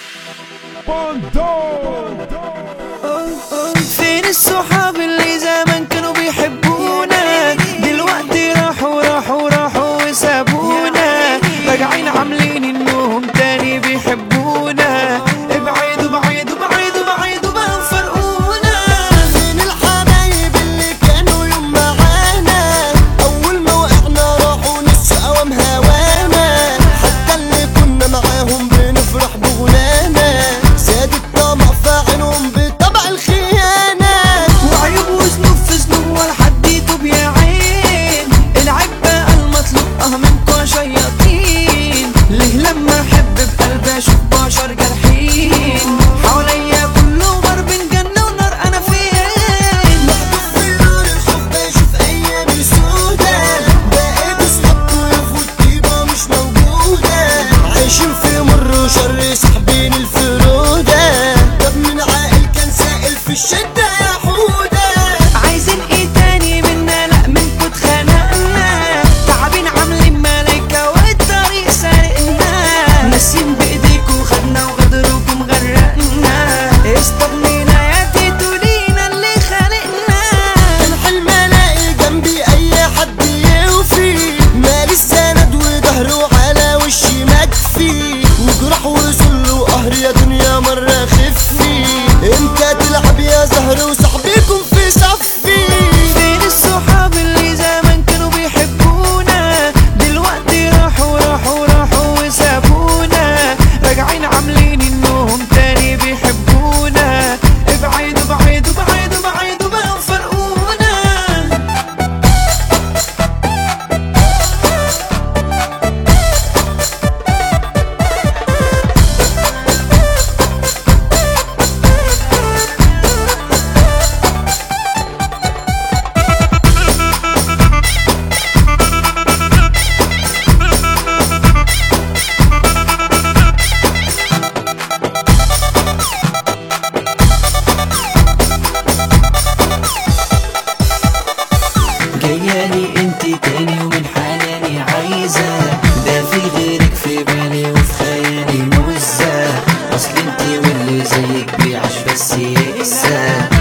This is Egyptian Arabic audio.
فين الصحاب اللي زمان كانوا بيحبونا دلوقتي راحوا راحوا راحوا وسابونا راجعين عاملين انهم تاني بيحبونا ابعدوا بعيدوا بعيدوا بعيدوا بقى فرقونا فين الحبايب اللي كانوا يوم معانا اول ما وقعنا راحوا نص قوام هوانا حتى اللي كنا معاهم بنفرح بغنانا زاد الطمع في عينهم بطبع الخيانه وعيوب وذنوب في ذنوب ولا حد يتوب يا عين العيب بقى المطلوب اه منكوا شياطين ليه لما احب بقلبي اشوف بشر جارحين حواليا كله ضرب جنة ونار انا فين محبوب في نار الحب بشوف ايامي سودا بقيت اصحاب ويفوت طيبه مش موجوده عايشين في مر وشر ساحبين الفروده طب من عاقل كان سائل في الشده يا حوده عايزين ايه تاني منا لا منكوا اتخنقنا تعبين عاملين ملايكة والطريق سارقنا ناسين بايديكوا خدنا وغدركم غرقنا اصطدمينا يا تيتو لينا اللي خلقنا كان حلم الاقي جنبي اي حد يوفي مالي السند وظهره على وشي مكفي وجرح وذل وقهر يا دنيا مرة خفي امتى تلعب يا زهر وصاحبيكم في صفي فين الصحاب اللي زمان كانوا بيحبونا دلوقتي راحوا راحوا راحوا وسابونا راجعين عاملين انهم تاني بيحبونا ابعدوا بعيدوا بعيدوا بعيدوا بقى فرقونا جايالي انت تاني ومن حناني عايزة ده في غيرك في بالي وفي خيالي موزة اصل انت واللي زيك بيعش بس يقسى